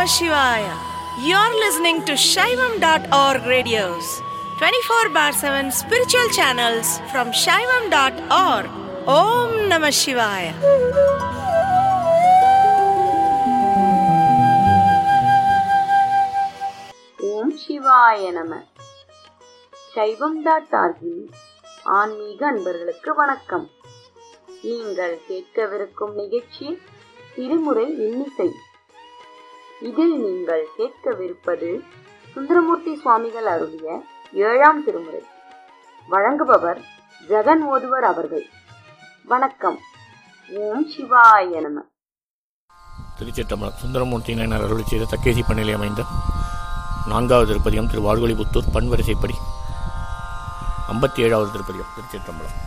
Namah Shivaya. You're listening to Shaivam.org radios, 24 bar 7 spiritual channels from Shaivam.org. Om Namah Shivaya. ஓம் சிவாய நம சைவம் dot ஆர்கின் ஆன்மீக அன்பர்களுக்கு வணக்கம் நீங்கள் கேட்கவிருக்கும் நிகழ்ச்சி திருமுறை இன்னிசை இதில் நீங்கள் கேட்கவிருப்பது சுந்தரமூர்த்தி சுவாமிகள் அருளிய ஏழாம் திருமுறை வழங்குபவர் ஜெகன் ஓதுவர் அவர்கள் வணக்கம் ஓம் சிவாய நம திருச்சிற்றம்பலம் சுந்தரமூர்த்தியினர் அருளி செய்த தக்கேசி பண்ணிலே அமைந்த நான்காவது திருப்பதிகம் திரு வாழ்கொழிபுத்தூர் பன்வரிசைப்படி ஐம்பத்தி ஏழாவது திருப்பதிகம் திருச்சிற்றம்பலம்